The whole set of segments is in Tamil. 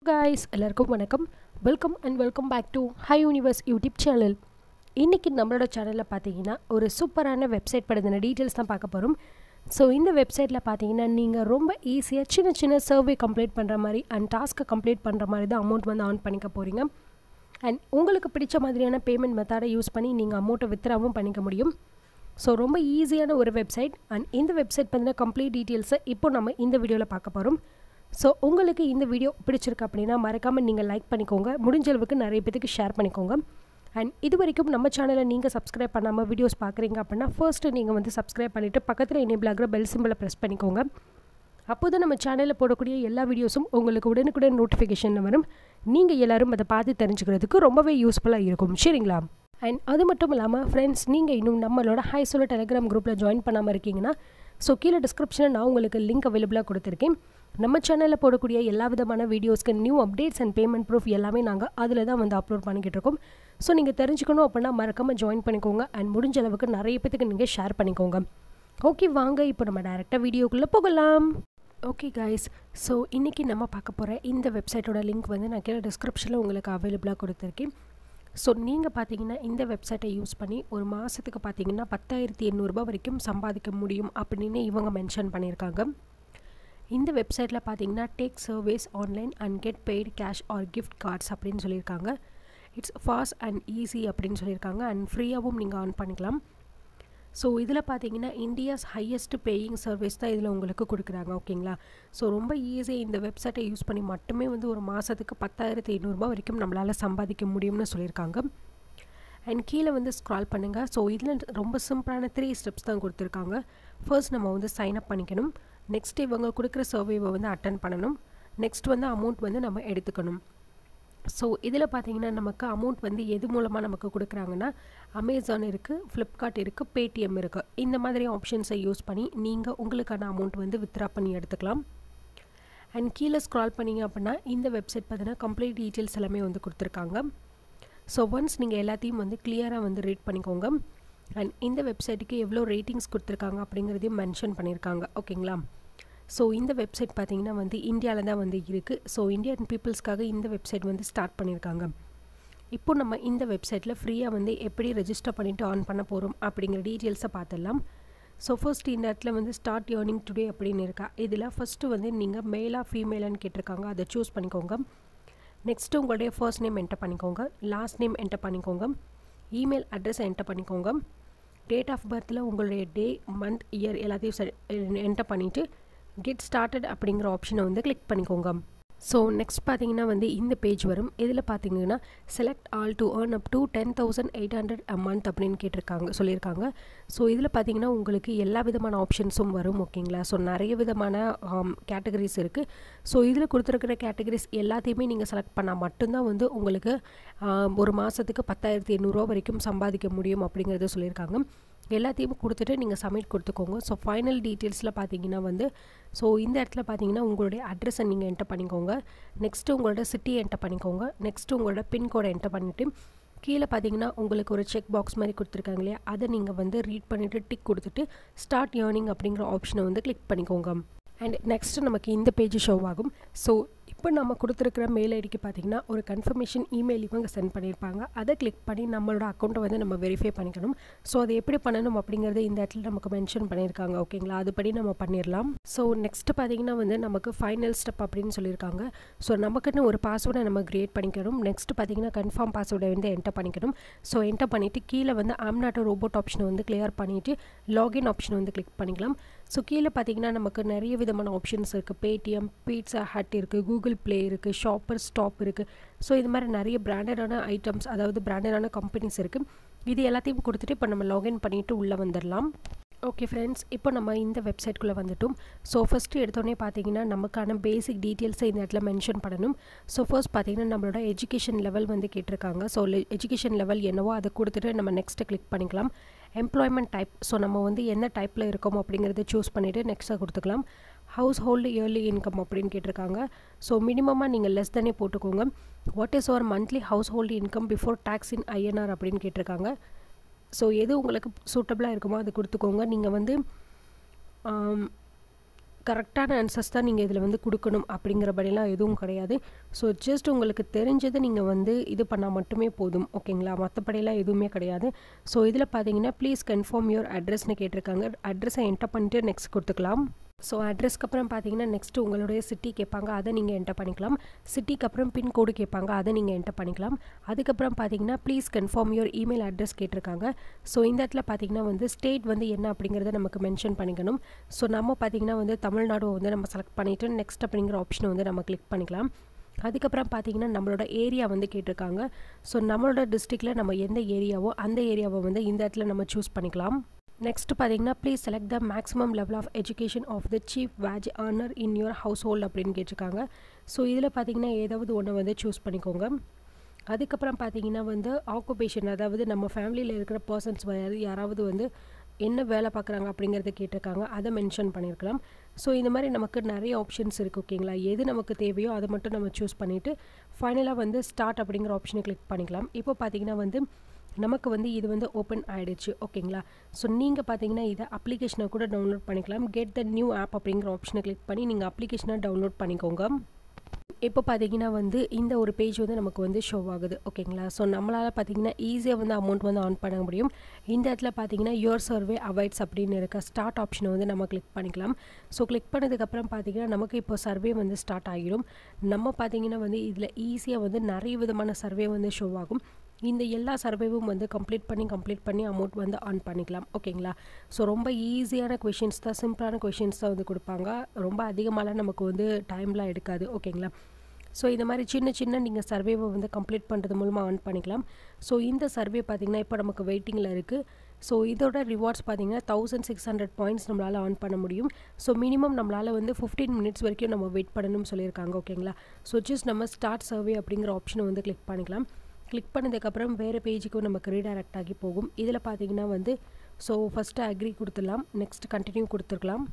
காய்ஸ் எல்லாருக்கும் வணக்கம் welcome and welcome back to hi universe YouTube channel இன்றைக்கி நம்மளோட சேனலில் பார்த்தீங்கன்னா ஒரு சூப்பரான வெப்சைட் படுத்தின டீட்டெயில்ஸ் தான் பார்க்க போகிறோம் ஸோ இந்த வெப்சைட்டில் பார்த்தீங்கன்னா நீங்கள் ரொம்ப ஈஸியாக சின்ன சின்ன சர்வே கம்ப்ளீட் பண்ணுற மாதிரி அண்ட் டாஸ்க்கை கம்ப்ளீட் பண்ணுற மாதிரி தான் அமௌண்ட் வந்து ஆன் பண்ணிக்க போகிறீங்க அண்ட் உங்களுக்கு பிடிச்ச மாதிரியான பேமெண்ட் மெத்தடை யூஸ் பண்ணி நீங்கள் அமௌண்ட்டை வித்ராவும் பண்ணிக்க முடியும் ஸோ ரொம்ப ஈஸியான ஒரு வெப்சைட் அண்ட் இந்த வெப்சைட் பற்றின கம்ப்ளீட் டீட்டெயில்ஸை இப்போ நம்ம இந்த வீடியோவில் பார்க்க போகிறோம் ஸோ உங்களுக்கு இந்த வீடியோ பிடிச்சிருக்கு அப்படின்னா மறக்காமல் நீங்கள் லைக் பண்ணிக்கோங்க முடிஞ்ச அளவுக்கு நிறைய பேருக்கு ஷேர் பண்ணிக்கோங்க அண்ட் இது வரைக்கும் நம்ம சேனலை நீங்கள் சப்ஸ்கிரைப் பண்ணாமல் வீடியோஸ் பார்க்குறீங்க அப்படின்னா ஃபர்ஸ்ட்டு நீங்கள் வந்து சப்ஸ்கிரைப் பண்ணிவிட்டு பக்கத்தில் எனேபிள் ஆகிற பெல் சிம்பிளை ப்ரெஸ் பண்ணிக்கோங்க அப்போ தான் நம்ம சேனலில் போடக்கூடிய எல்லா வீடியோஸும் உங்களுக்கு உடனுக்குடன் நோட்டிஃபிகேஷனில் வரும் நீங்கள் எல்லோரும் அதை பார்த்து தெரிஞ்சுக்கிறதுக்கு ரொம்பவே யூஸ்ஃபுல்லாக இருக்கும் சரிங்களா அண்ட் அது மட்டும் இல்லாமல் ஃப்ரெண்ட்ஸ் நீங்கள் இன்னும் நம்மளோட ஹை சொல்ல டெலிகிராம் குரூப்பில் ஜாயின் பண்ணாமல் இருக்கீங்கன்னா ஸோ கீழே டிஸ்கிரிப்ஷனில் நான் உங்களுக்கு லிங்க் அவைலபிளாக கொடுத்துருக்கேன் நம்ம சேனலில் போடக்கூடிய எல்லா விதமான வீடியோஸ்க்கு new updates and payment proof எல்லாமே நாங்கள் அதில் தான் வந்து அப்லோட் பண்ணிக்கிட்டு இருக்கோம் ஸோ நீங்கள் தெரிஞ்சுக்கணும் அப்படின்னா மறக்காமல் ஜாயின் பண்ணிக்கோங்க அண்ட் முடிஞ்ச அளவுக்கு நிறைய பேத்துக்கு நீங்கள் ஷேர் பண்ணிக்கோங்க ஓகே வாங்க இப்போ நம்ம டேரெக்டாக வீடியோக்குள்ளே போகலாம் ஓகே கைஸ் ஸோ இன்றைக்கி நம்ம பார்க்க போகிற இந்த வெப்சைட்டோட லிங்க் வந்து நான் கீழே டிஸ்கிரிப்ஷனில் உங்களுக்கு அவைலபிளாக கொடுத்துருக்கேன் ஸோ நீங்கள் பார்த்தீங்கன்னா இந்த வெப்சைட்டை யூஸ் பண்ணி ஒரு மாதத்துக்கு பார்த்தீங்கன்னா பத்தாயிரத்தி எண்ணூறுபா வரைக்கும் சம்பாதிக்க முடியும் அப்படின்னு இவங்க மென்ஷன் பண்ணியிருக்காங்க இந்த வெப்சைட்டில் பார்த்தீங்கன்னா take service online and get paid cash or gift cards அப்படின்னு சொல்லியிருக்காங்க இட்ஸ் ஃபாஸ்ட் அண்ட் ஈஸி அப்படின்னு சொல்லியிருக்காங்க அண்ட் ஃப்ரீயாகவும் நீங்கள் ஆன் பண்ணிக்கலாம் ஸோ இதில் பார்த்தீங்கன்னா இந்தியாஸ் ஹையஸ்ட் பேயிங் சர்வீஸ் தான் இதில் உங்களுக்கு கொடுக்குறாங்க ஓகேங்களா ஸோ ரொம்ப ஈஸியாக இந்த வெப்சைட்டை யூஸ் பண்ணி மட்டுமே வந்து ஒரு மாதத்துக்கு பத்தாயிரத்து ஐநூறுரூபா வரைக்கும் நம்மளால் சம்பாதிக்க முடியும்னு சொல்லியிருக்காங்க அண்ட் கீழே வந்து ஸ்க்ரால் பண்ணுங்கள் ஸோ இதில் ரொம்ப சிம்பிளான த்ரீ ஸ்டெப்ஸ் தான் கொடுத்துருக்காங்க ஃபர்ஸ்ட் நம்ம வந்து சைன் அப் பண்ணிக்கணும் நெக்ஸ்ட் இவங்க கொடுக்குற சர்வேவை வந்து அட்டன் பண்ணணும் நெக்ஸ்ட் வந்து அமௌண்ட் வந்து நம்ம எடுத்துக்கணும் ஸோ இதில் பார்த்தீங்கன்னா நமக்கு அமௌண்ட் வந்து எது மூலமாக நமக்கு கொடுக்குறாங்கன்னா அமேசான் இருக்குது ஃப்ளிப்கார்ட் இருக்குது பேடிஎம் இருக்குது இந்த மாதிரி ஆப்ஷன்ஸை யூஸ் பண்ணி நீங்கள் உங்களுக்கான அமௌண்ட் வந்து வித்ரா பண்ணி எடுத்துக்கலாம் அண்ட் கீழே ஸ்க்ரால் பண்ணிங்க அப்படின்னா இந்த வெப்சைட் பார்த்தீங்கன்னா கம்ப்ளீட் டீட்டெயில்ஸ் எல்லாமே வந்து கொடுத்துருக்காங்க ஸோ ஒன்ஸ் நீங்கள் எல்லாத்தையும் வந்து கிளியராக வந்து ரீட் பண்ணிக்கோங்க அண்ட் இந்த வெப்சைட்டுக்கு எவ்வளோ ரேட்டிங்ஸ் கொடுத்துருக்காங்க அப்படிங்கிறதையும் மென்ஷன் பண்ணியிருக்காங்க ஓகேங்களா ஸோ இந்த வெப்சைட் பார்த்திங்கன்னா வந்து இந்தியாவில் தான் வந்து இருக்குது ஸோ இந்தியன் பீப்புள்ஸ்க்காக இந்த வெப்சைட் வந்து ஸ்டார்ட் பண்ணியிருக்காங்க இப்போ நம்ம இந்த வெப்சைட்டில் ஃப்ரீயாக வந்து எப்படி ரெஜிஸ்டர் பண்ணிவிட்டு ஆன் பண்ண போகிறோம் அப்படிங்கிற டீட்டெயில்ஸை பார்த்துடலாம் ஸோ ஃபர்ஸ்ட் இந்த இடத்துல வந்து ஸ்டார்ட் ஏர்னிங் டுடே அப்படின்னு இருக்கா இதில் ஃபஸ்ட்டு வந்து நீங்கள் மேலாக ஃபீமேலான்னு கேட்டிருக்காங்க அதை சூஸ் பண்ணிக்கோங்க நெக்ஸ்ட்டு உங்களுடைய ஃபர்ஸ்ட் நேம் என்டர் பண்ணிக்கோங்க லாஸ்ட் நேம் என்டர் பண்ணிக்கோங்க இமெயில் அட்ரஸ் என்டர் பண்ணிக்கோங்க டேட் ஆஃப் பர்த்தில் உங்களுடைய டே மந்த் இயர் எல்லாத்தையும் என்டர் பண்ணிவிட்டு கெட் ஸ்டார்டட் அப்படிங்கிற ஆப்ஷனை வந்து கிளிக் பண்ணிக்கோங்க ஸோ நெக்ஸ்ட் பார்த்தீங்கன்னா வந்து இந்த பேஜ் வரும் இதில் பார்த்தீங்கன்னா select all to earn up to ten thousand eight hundred a month அப்படின்னு கேட்டிருக்காங்க சொல்லியிருக்காங்க ஸோ இதில் பார்த்தீங்கன்னா உங்களுக்கு எல்லா விதமான ஆப்ஷன்ஸும் வரும் ஓகேங்களா ஸோ நிறைய விதமான கேட்டகரிஸ் இருக்குது ஸோ இதில் கொடுத்துருக்கிற கேட்டகரிஸ் எல்லாத்தையுமே நீங்கள் செலக்ட் பண்ணால் மட்டும்தான் வந்து உங்களுக்கு ஒரு மாதத்துக்கு பத்தாயிரத்தி எண்ணூறுரூவா வரைக்கும் சம்பாதிக்க முடியும் அப்படிங்கிறத சொல்லியிருக்காங்க எல்லாத்தையும் கொடுத்துட்டு நீங்கள் சப்மிட் கொடுத்துக்கோங்க ஸோ ஃபைனல் டீட்டெயில்ஸில் பார்த்தீங்கன்னா வந்து ஸோ இந்த இடத்துல பார்த்தீங்கன்னா உங்களுடைய அட்ரஸை நீங்கள் என்டர் பண்ணிக்கோங்க நெக்ஸ்ட்டு உங்களோட சிட்டி என்டர் பண்ணிக்கோங்க நெக்ஸ்ட்டு உங்களோட பின்கோடை என்டர் பண்ணிவிட்டு கீழே பார்த்தீங்கன்னா உங்களுக்கு ஒரு செக் பாக்ஸ் மாதிரி கொடுத்துருக்காங்க இல்லையா அதை நீங்கள் வந்து ரீட் பண்ணிவிட்டு டிக் கொடுத்துட்டு ஸ்டார்ட் ஏர்னிங் அப்படிங்கிற ஆப்ஷனை வந்து கிளிக் பண்ணிக்கோங்க அண்ட் நெக்ஸ்ட்டு நமக்கு இந்த பேஜ் ஷோ ஆகும் ஸோ இப்போ நம்ம கொடுத்துருக்கிற மெயில் ஐடிக்கு பார்த்தீங்கன்னா ஒரு கன்ஃபர்மேஷன் இமெயில் இவங்க சென்ட் பண்ணியிருப்பாங்க அதை கிளிக் பண்ணி நம்மளோட அக்கௌண்ட்டை வந்து நம்ம வெரிஃபை பண்ணிக்கணும் ஸோ அதை எப்படி பண்ணணும் அப்படிங்கிறது இந்த இடத்துல நமக்கு மென்ஷன் பண்ணியிருக்காங்க ஓகேங்களா அதுபடி நம்ம பண்ணிடலாம் ஸோ நெக்ஸ்ட்டு பார்த்தீங்கன்னா வந்து நமக்கு ஃபைனல் ஸ்டெப் அப்படின்னு சொல்லியிருக்காங்க ஸோ நமக்குன்னு ஒரு பாஸ்வேர்டை நம்ம க்ரியேட் பண்ணிக்கணும் நெக்ஸ்ட் பார்த்தீங்கன்னா கன்ஃபார்ம் பாஸ்வேர்டை வந்து என்டர் பண்ணிக்கணும் ஸோ என்டர் பண்ணிவிட்டு கீழே வந்து ஆம்நாட்டோ ரோபோட் ஆப்ஷனை வந்து கிளியர் பண்ணிவிட்டு லாகின் ஆப்ஷன் வந்து கிளிக் பண்ணிக்கலாம் ஸோ கீழே பார்த்தீங்கன்னா நமக்கு நிறைய விதமான ஆப்ஷன்ஸ் இருக்குது பேடிஎம் பீட்ஸா ஹட் இருக்குது கூகுள் ப்ளே இருக்குது ஷாப்பர் ஸ்டாப் இருக்குது ஸோ இது மாதிரி நிறைய பிராண்டடான ஐட்டம்ஸ் அதாவது பிராண்டடான கம்பெனிஸ் இருக்குது இது எல்லாத்தையும் கொடுத்துட்டு இப்போ நம்ம லாகின் பண்ணிவிட்டு உள்ளே வந்துடலாம் ஓகே ஃப்ரெண்ட்ஸ் இப்போ நம்ம இந்த வெப்சைட்குள்ளே வந்துட்டோம் ஸோ ஃபஸ்ட்டு எடுத்தோடனே பார்த்தீங்கன்னா நமக்கான பேசிக் டீட்டெயில்ஸை இந்த இடத்துல மென்ஷன் பண்ணணும் ஸோ ஃபர்ஸ்ட் பார்த்தீங்கன்னா நம்மளோட எஜுகேஷன் லெவல் வந்து கேட்டிருக்காங்க ஸோ எஜுகேஷன் லெவல் என்னவோ அதை கொடுத்துட்டு நம்ம நெக்ஸ்ட்டு கிளிக் பண்ணிக்கலாம் எம்ப்ளாய்மெண்ட் டைப் ஸோ நம்ம வந்து என்ன டைப்பில் இருக்கோம் அப்படிங்கிறத சூஸ் பண்ணிவிட்டு நெக்ஸ்ட்டாக கொடுத்துக்கலாம் ஹவுஸ் ஹோல்டு இயர்லி இன்கம் அப்படின்னு கேட்டிருக்காங்க ஸோ மினிமமாக நீங்கள் லெஸ் தானே போட்டுக்கோங்க what is our monthly household income before tax in INR அப்படின்னு கேட்டிருக்காங்க ஸோ எது உங்களுக்கு சூட்டபிளாக இருக்குமோ அது கொடுத்துக்கோங்க நீங்கள் வந்து கரெக்டான ஆன்சர்ஸ் தான் நீங்கள் இதில் வந்து கொடுக்கணும் அப்படிங்கிறபடிலாம் எதுவும் கிடையாது ஸோ ஜஸ்ட் உங்களுக்கு தெரிஞ்சதை நீங்கள் வந்து இது பண்ணால் மட்டுமே போதும் ஓகேங்களா மற்றபடியெல்லாம் எதுவுமே கிடையாது ஸோ இதில் பார்த்தீங்கன்னா ப்ளீஸ் கன்ஃபார்ம் யுவர் அட்ரஸ்னு கேட்டிருக்காங்க அட்ரஸை என்டர் பண்ணிட்டு நெக்ஸ்ட் கொடுத்துக்கலாம் ஸோ அட்ரஸ்க்கு அப்புறம் பார்த்தீங்கன்னா நெக்ஸ்ட்டு உங்களுடைய சிட்டி கேட்பாங்க அதை நீங்கள் என்டர் பண்ணிக்கலாம் சிட்டிக்கு அப்புறம் பின்கோடு கேட்பாங்க அதை நீங்கள் என்டர் பண்ணிக்கலாம் அதுக்கப்புறம் பார்த்தீங்கன்னா please confirm your email address கேட்டிருக்காங்க ஸோ இந்த இடத்துல பார்த்தீங்கன்னா வந்து ஸ்டேட் வந்து என்ன அப்படிங்கிறத நமக்கு மென்ஷன் பண்ணிக்கணும் ஸோ நம்ம பார்த்தீங்கன்னா வந்து தமிழ்நாடு வந்து நம்ம செலக்ட் பண்ணிவிட்டு நெக்ஸ்ட் அப்படிங்கிற ஆப்ஷனை வந்து நம்ம கிளிக் பண்ணிக்கலாம் அதுக்கப்புறம் பார்த்தீங்கன்னா நம்மளோட ஏரியா வந்து கேட்டிருக்காங்க ஸோ நம்மளோட டிஸ்ட்ரிக்டில் நம்ம எந்த ஏரியாவோ அந்த ஏரியாவை வந்து இந்த இடத்துல நம்ம சூஸ் பண்ணிக்கலாம் நெக்ஸ்ட் பார்த்தீங்கன்னா please select the maximum level of education of the chief wage earner in your household அப்படின்னு கேட்டிருக்காங்க ஸோ இதில் பார்த்தீங்கன்னா ஏதாவது ஒன்று வந்து சூஸ் பண்ணிக்கோங்க அதுக்கப்புறம் பார்த்தீங்கன்னா வந்து ஆக்குபேஷன் அதாவது நம்ம ஃபேமிலியில் இருக்கிற பர்சன்ஸ் யாராவது வந்து என்ன வேலை பார்க்குறாங்க அப்படிங்கிறத கேட்டிருக்காங்க அதை மென்ஷன் பண்ணியிருக்கலாம் ஸோ இந்த மாதிரி நமக்கு நிறைய ஆப்ஷன்ஸ் இருக்குது ஓகேங்களா எது நமக்கு தேவையோ அதை மட்டும் நம்ம சூஸ் பண்ணிவிட்டு ஃபைனலாக வந்து ஸ்டார்ட் அப்படிங்கிற ஆப்ஷனை கிளிக் பண்ணிக்கலாம் இப்போ பார்த்தீங்கன்னா வந்து நமக்கு வந்து இது வந்து ஓப்பன் ஆகிடுச்சு ஓகேங்களா ஸோ நீங்கள் பார்த்தீங்கன்னா இதை அப்ளிகேஷனை கூட டவுன்லோட் பண்ணிக்கலாம் கெட் த நியூ ஆப் அப்படிங்கிற ஆப்ஷனை கிளிக் பண்ணி நீங்கள் அப்ளிகேஷனை டவுன்லோட் பண்ணிக்கோங்க இப்போ பார்த்தீங்கன்னா வந்து இந்த ஒரு பேஜ் வந்து நமக்கு வந்து ஷோ ஆகுது ஓகேங்களா ஸோ நம்மளால் பார்த்தீங்கன்னா ஈஸியாக வந்து அமௌண்ட் வந்து ஆன் பண்ண முடியும் இந்த இடத்துல பார்த்தீங்கன்னா யுவர் சர்வே அவாய்ட்ஸ் அப்படின்னு இருக்க ஸ்டார்ட் ஆப்ஷனை வந்து நம்ம கிளிக் பண்ணிக்கலாம் ஸோ கிளிக் பண்ணதுக்கப்புறம் பார்த்தீங்கன்னா நமக்கு இப்போ சர்வே வந்து ஸ்டார்ட் ஆகிடும் நம்ம பார்த்தீங்கன்னா வந்து இதில் ஈஸியாக வந்து நிறைய விதமான சர்வே வந்து ஷோ ஆகும் இந்த எல்லா சர்வேவும் வந்து கம்ப்ளீட் பண்ணி கம்ப்ளீட் பண்ணி அமௌண்ட் வந்து ஆன் பண்ணிக்கலாம் ஓகேங்களா ஸோ ரொம்ப ஈஸியான கொஷின்ஸ் தான் சிம்பிளான கொஷின்ஸ் தான் வந்து கொடுப்பாங்க ரொம்ப அதிகமாகலாம் நமக்கு வந்து டைம்லாம் எடுக்காது ஓகேங்களா ஸோ இந்த மாதிரி சின்ன சின்ன நீங்கள் சர்வேவை வந்து கம்ப்ளீட் பண்ணுறது மூலமாக ஆன் பண்ணிக்கலாம் ஸோ இந்த சர்வே பார்த்திங்கன்னா இப்போ நமக்கு வெயிட்டிங்கில் இருக்குது ஸோ இதோட ரிவார்ட்ஸ் பார்த்தீங்கன்னா தௌசண்ட் சிக்ஸ் ஹண்ட்ரட் பாயிண்ட்ஸ் நம்மளால் ஆன் பண்ண முடியும் ஸோ மினிமம் நம்மளால் வந்து ஃபிஃப்டீன் மினிட்ஸ் வரைக்கும் நம்ம வெயிட் பண்ணணும்னு சொல்லியிருக்காங்க ஓகேங்களா ஸோ ஜஸ்ட் நம்ம ஸ்டார்ட் சர்வே அப்படிங்கிற ஆப்ஷனை வந்து கிளிக் பண்ணிக்கலாம் கிளிக் பண்ணதுக்கப்புறம் வேறு பேஜுக்கும் நமக்கு ரீடைரக்ட் ஆகி போகும் இதில் பார்த்தீங்கன்னா வந்து ஸோ ஃபஸ்ட்டு அக்ரி கொடுத்துடலாம் நெக்ஸ்ட் கண்டினியூ கொடுத்துருக்கலாம்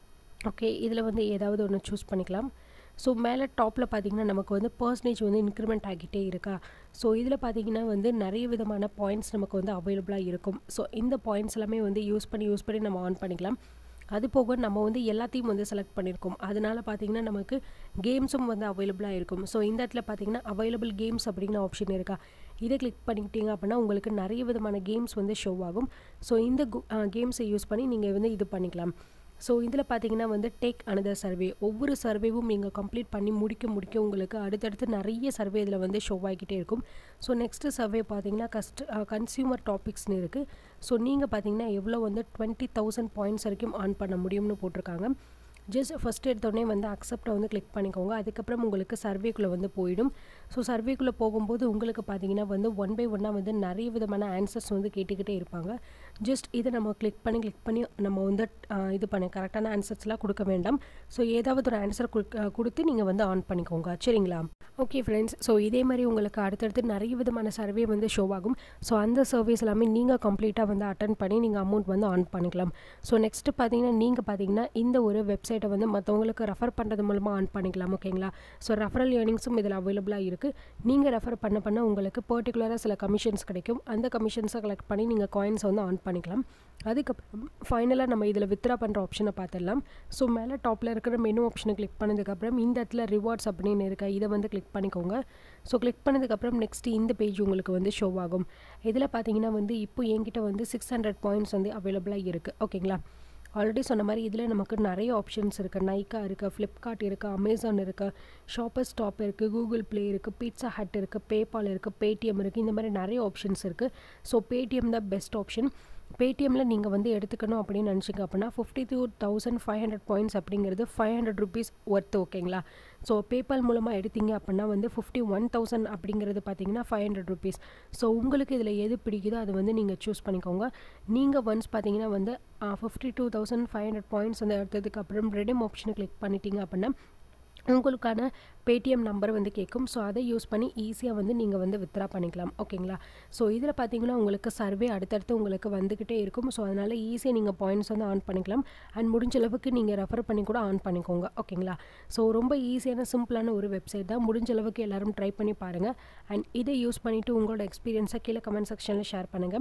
ஓகே இதில் வந்து ஏதாவது ஒன்று சூஸ் பண்ணிக்கலாம் ஸோ மேலே டாப்பில் பார்த்தீங்கன்னா நமக்கு வந்து பர்சன்டேஜ் வந்து இன்க்ரிமெண்ட் ஆகிட்டே இருக்கா ஸோ இதில் பார்த்தீங்கன்னா வந்து நிறைய விதமான பாயிண்ட்ஸ் நமக்கு வந்து அவைலபிளாக இருக்கும் ஸோ இந்த பாயிண்ட்ஸ் எல்லாமே வந்து யூஸ் பண்ணி யூஸ் பண்ணி நம்ம ஆன் பண்ணிக்கலாம் அது போக நம்ம வந்து எல்லாத்தையும் வந்து செலக்ட் பண்ணியிருக்கோம் அதனால பார்த்தீங்கன்னா நமக்கு கேம்ஸும் வந்து அவைலபிளாக இருக்கும் ஸோ இந்த இடத்துல பார்த்தீங்கன்னா அவைலபிள் கேம்ஸ் அப்படிங்கிற ஆப்ஷன் இருக்கா இதை கிளிக் பண்ணிக்கிட்டீங்க அப்படின்னா உங்களுக்கு நிறைய விதமான கேம்ஸ் வந்து ஷோ ஆகும் ஸோ இந்த கேம்ஸை யூஸ் பண்ணி நீங்கள் வந்து இது பண்ணிக்கலாம் ஸோ இதில் பார்த்தீங்கன்னா வந்து டேக் அனதர் சர்வே ஒவ்வொரு சர்வேவும் நீங்கள் கம்ப்ளீட் பண்ணி முடிக்க முடிக்க உங்களுக்கு அடுத்தடுத்து நிறைய சர்வே இதில் வந்து ஷோ ஆகிக்கிட்டே இருக்கும் ஸோ நெக்ஸ்ட்டு சர்வே பார்த்தீங்கன்னா கஸ்ட் கன்சியூமர் டாபிக்ஸ்னு இருக்குது ஸோ நீங்கள் பார்த்தீங்கன்னா எவ்வளோ வந்து டுவெண்ட்டி தௌசண்ட் பாயிண்ட்ஸ் வரைக்கும் ஆன் பண்ண முடியும்னு போட்டிருக்காங்க ஜஸ்ட் ஃபஸ்ட் எடுத்தோடனே வந்து அக்செப்டை வந்து கிளிக் பண்ணிக்கோங்க அதுக்கப்புறம் உங்களுக்கு சர்வேக்குள்ளே வந்து போயிடும் ஸோ சர்வேக்குள்ளே போகும்போது உங்களுக்கு பார்த்தீங்கன்னா வந்து ஒன் பை ஒன்னாக வந்து நிறைய விதமான ஆன்சர்ஸ் வந்து கேட்டுக்கிட்டே இருப்பாங்க ஜஸ்ட் இதை நம்ம கிளிக் பண்ணி கிளிக் பண்ணி நம்ம வந்து இது பண்ண கரெக்டான ஆன்சர்ஸ்லாம் கொடுக்க வேண்டாம் ஸோ ஏதாவது ஒரு ஆன்சர் கொடுத்து நீங்கள் வந்து ஆன் பண்ணிக்கோங்க சரிங்களா ஓகே ஃப்ரெண்ட்ஸ் ஸோ இதே மாதிரி உங்களுக்கு அடுத்தடுத்து நிறைய விதமான சர்வே வந்து ஷோ ஆகும் ஸோ அந்த சர்வீஸ் எல்லாமே நீங்கள் கம்ப்ளீட்டாக வந்து அட்டன் பண்ணி நீங்கள் அமௌண்ட் வந்து ஆன் பண்ணிக்கலாம் ஸோ நெக்ஸ்ட்டு பார்த்தீங்கன்னா நீங்கள் பார்த்தீங்கன்னா இந்த ஒரு வெப்சைட்டை வந்து மற்றவங்களுக்கு ரெஃபர் பண்ணுறது மூலமாக ஆன் பண்ணிக்கலாம் ஓகேங்களா ஸோ ரெஃபரல் ஏர்னிங்ஸும் இதில் அவைலபிளாக இருக்குது நீங்கள் ரெஃபர் பண்ண பண்ண உங்களுக்கு பர்டிகுலராக சில கமிஷன்ஸ் கிடைக்கும் அந்த கமிஷன்ஸை கலெக்ட் பண்ணி நீங்கள் காயின்ஸை வந்து ஆன் பண்ணிக்கலாம் அதுக்கப்புறம் ஃபைனலாக நம்ம இதில் வித்ரா பண்ணுற ஆப்ஷனை பார்த்துடலாம் ஸோ மேலே டாப்பில் இருக்கிற மெனு ஆப்ஷனை கிளிக் பண்ணதுக்கப்புறம் இந்த இடத்துல ரிவார்ட்ஸ் அப்படின்னு இருக்கா இதை வந்து கிளிக் பண்ணிக்கோங்க ஸோ கிளிக் பண்ணதுக்கப்புறம் நெக்ஸ்ட்டு இந்த பேஜ் உங்களுக்கு வந்து ஷோ ஆகும் இதில் பார்த்தீங்கன்னா வந்து இப்போ என்கிட்ட வந்து சிக்ஸ் ஹண்ட்ரட் பாயிண்ட்ஸ் வந்து அவைலபிளாக இருக்குது ஓகேங்களா ஆல்ரெடி சொன்ன மாதிரி இதில் நமக்கு நிறைய ஆப்ஷன்ஸ் இருக்குது நைக்கா இருக்குது ஃப்ளிப்கார்ட் இருக்குது அமேசான் இருக்குது ஷாப்பர் ஸ்டாப் இருக்குது கூகுள் ப்ளே இருக்குது பீட்சா ஹட் இருக்குது பேபால் இருக்குது பேடிஎம் இருக்குது இந்த மாதிரி நிறைய ஆப்ஷன்ஸ் இருக்குது ஸோ பேடிஎம் தான் பெஸ்ட் ஆப்ஷன் பேடிஎம்மில் நீங்கள் வந்து எடுத்துக்கணும் அப்படின்னு நினச்சிங்க அப்படின்னா fifty two thousand five hundred points அப்படிங்கிறது ஃபைவ் ஹண்ட்ரட் ருபீஸ் ஒர்த்து ஓகேங்களா ஸோ பேபால் மூலமாக எடுத்தீங்க அப்படின்னா வந்து ஃபிஃப்டி ஒன் தௌசண்ட் அப்படிங்கிறது பார்த்தீங்கன்னா ஃபைவ் ஹண்ட்ரட் ருபீஸ் ஸோ உங்களுக்கு இதில் எது பிடிக்குதோ அதை வந்து நீங்கள் சூஸ் பண்ணிக்கோங்க நீங்கள் ஒன்ஸ் பார்த்தீங்கன்னா வந்து fifty two thousand five hundred points வந்து எடுத்ததுக்கு அப்புறம் ரெடிம் ஆப்ஷனை கிளிக் பண்ணிட்டீங்க அப்படின்னா உங்களுக்கான பேடிஎம் நம்பர் வந்து கேட்கும் ஸோ அதை யூஸ் பண்ணி ஈஸியாக வந்து நீங்கள் வந்து வித்ரா பண்ணிக்கலாம் ஓகேங்களா ஸோ இதில் பார்த்தீங்கன்னா உங்களுக்கு சர்வே அடுத்தடுத்து உங்களுக்கு வந்துக்கிட்டே இருக்கும் ஸோ அதனால் ஈஸியாக நீங்கள் பாயிண்ட்ஸ் வந்து ஆன் பண்ணிக்கலாம் அண்ட் முடிஞ்ச அளவுக்கு நீங்கள் ரெஃபர் பண்ணி கூட ஆன் பண்ணிக்கோங்க ஓகேங்களா ஸோ ரொம்ப ஈஸியான சிம்பிளான ஒரு வெப்சைட் தான் முடிஞ்ச அளவுக்கு எல்லோரும் ட்ரை பண்ணி பாருங்கள் அண்ட் இதை யூஸ் பண்ணிவிட்டு உங்களோட எக்ஸ்பீரியன்ஸை கீழே கமெண்ட் செக்ஷனில் ஷேர் பண்ணுங்கள்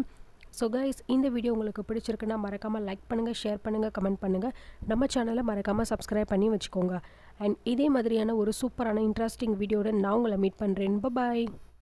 ஸோ கைஸ் இந்த வீடியோ உங்களுக்கு பிடிச்சிருக்குன்னா மறக்காமல் லைக் பண்ணுங்கள் ஷேர் பண்ணுங்கள் கமெண்ட் பண்ணுங்கள் நம்ம சேனலை மறக்காமல் சப்ஸ்கிரைப் பண்ணி வச்சுக்கோங்க அண்ட் இதே மாதிரியான ஒரு சூப்பரான இன்ட்ரெஸ்டிங் வீடியோட நான் உங்களை மீட் பண்ணுறேன் பாய்